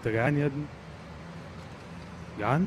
انت جعان يا ابني جعان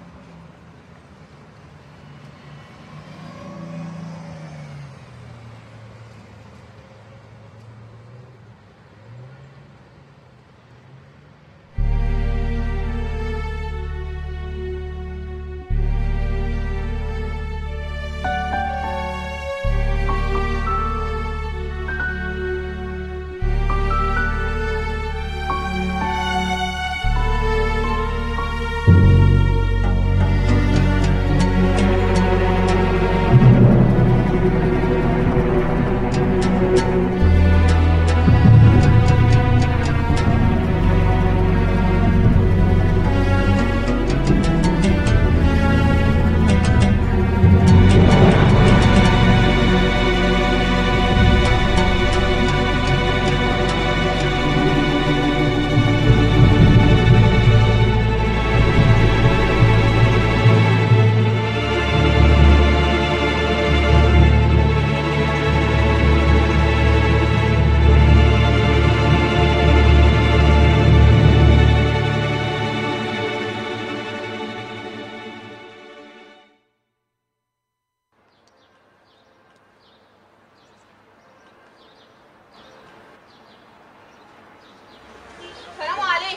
سلام عليكم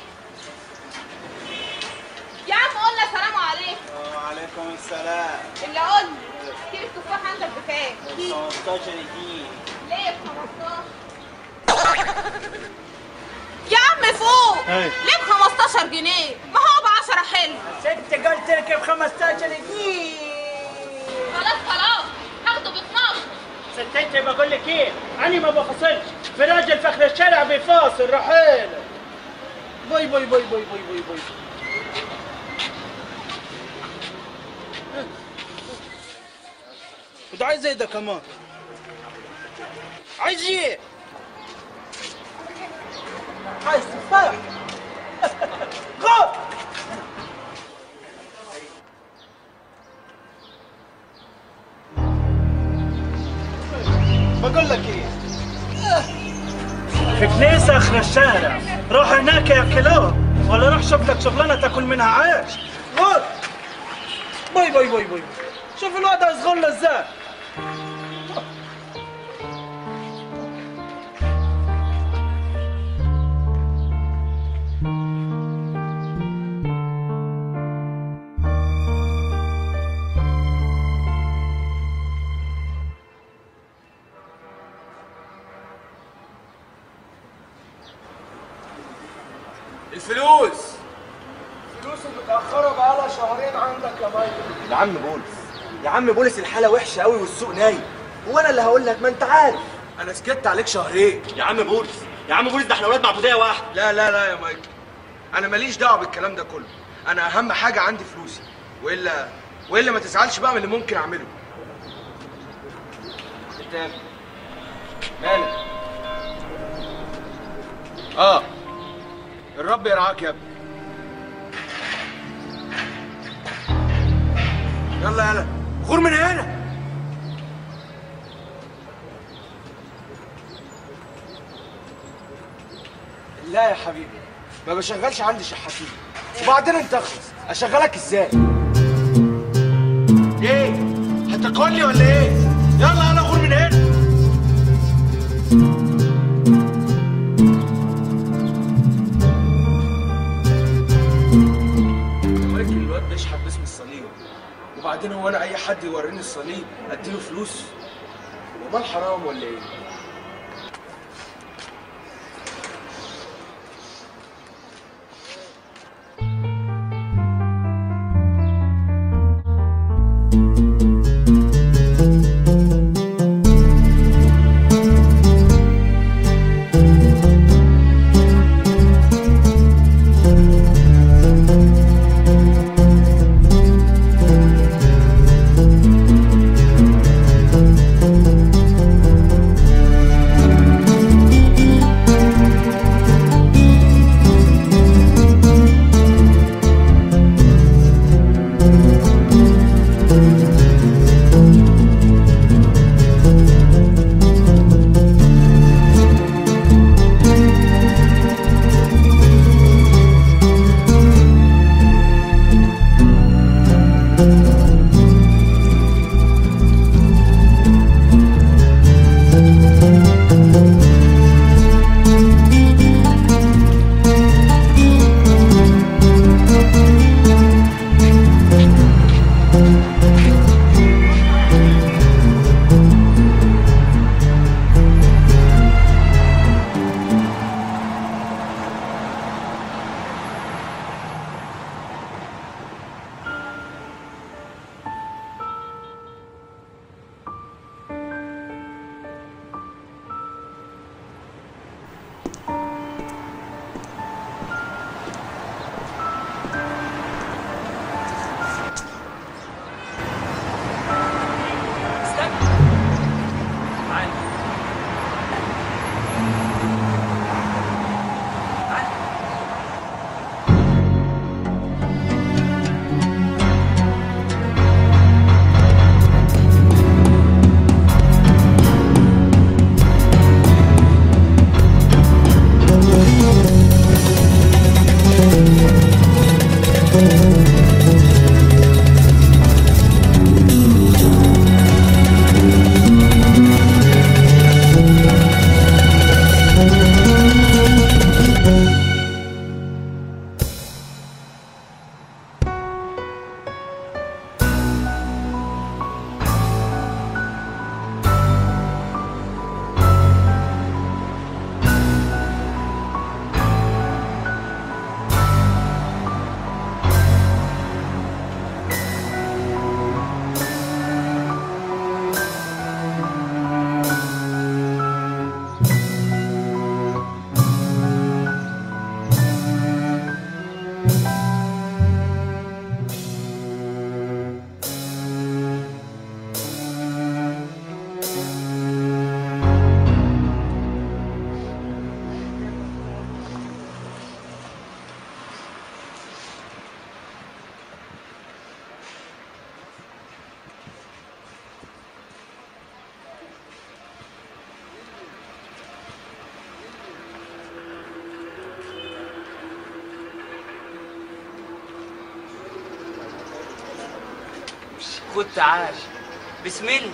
يا عم قلنا سلام عليكم وعليكم السلام اللي قلنا كيلو التفاح عندك بكام 15 جنيه ليه ب 15 يا عم فوق ايه. ليه ب 15 جنيه ما هو ب 10 حلو ست قلت لك ب 15 جنيه خلاص خلاص هاخده ب 12 ست انت بقول لك ايه انا ما بفصلش في راجل فخر الشارع بيفاصل رحيل باي باي باي باي باي باي باي وده عايز ايه ده كمان عايز ايه عايز تفاح غاب بقول لك ايه في كنيسة اخر الشارع روح هناك يا كلاب ولا روح شوف لك شغلانة تاكل منها عيش غور باي باي باي باي شوف الواد صغر له ازاي الفلوس فلوس متأخرة بقالها شهرين عندك يا مايكل يا عم بولس يا عم بولس الحالة وحشة قوي والسوق نايم هو انا اللي هقول لك ما انت عارف أنا سكت عليك شهرين يا عم بولس يا عم بولس ده احنا ولاد معبودية واحدة لا لا لا يا مايكل أنا ماليش دعوة بالكلام ده كله أنا أهم حاجة عندي فلوسي وإلا وإلا ما تزعلش بقى من اللي ممكن أعمله انت مالك آه الرب يرعاك يا ابني يلا يلا غور من هنا لا يا حبيبي ما بشغلش عندي شحاتين وبعدين انت اخلص اشغلك ازاي ايه هتاكلني ولا ايه يلا يلا غور من هنا مايكل الواد بيشحت باسم الصليب وبعدين هو انا اي حد يوريني الصليب اديله فلوس ومال حرام ولا ايه كنت عاش بسم الله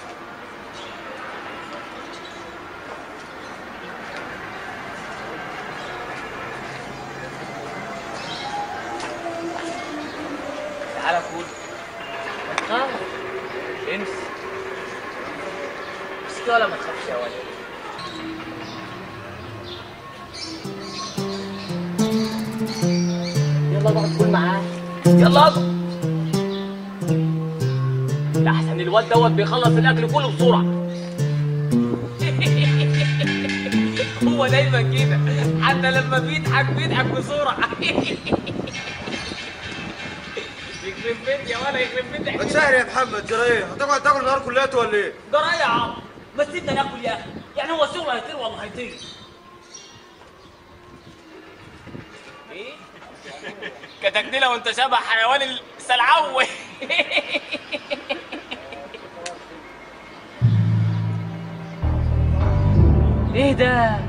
تعالى كل ما تخاف انسى بس كده ولا ما تخافش يا ولد يلا اقعد كل معاه يلا اقعد ده احسن الواد دوت بيخلص الاكل كله بسرعه هو دايما كده حتى لما بيضحك بيضحك بسرعه يخرب بيت يا ولا يخرب بيت ما تسهل يا محمد جرى ايه هتقعد تاكل النهار كلها ولا ايه جرى يا عم ما سيبنا ناكل يا اخي يعني هو الشغل هيطير والله هيطير ايه كتكديله وانت شبه حيوان السلعوي ايه ده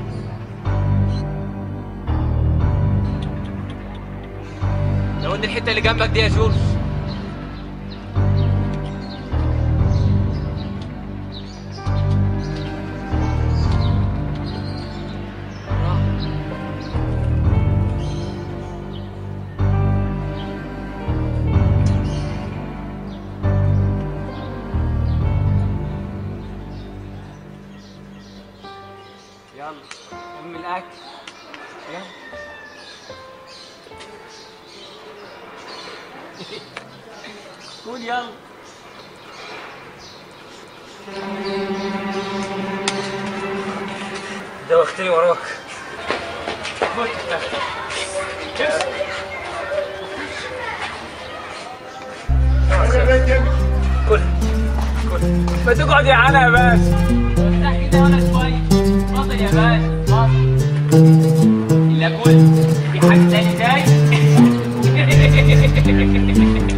لو ان الحته اللي جنبك دي يا جورج يلا ام الاكل يلا قول يلا دوختني وراك كل كل ما تقعد يا علا يا باشا افتح كده وانا شويه فاضل يا باشا فاضل الا كل في حاجه تاني جاي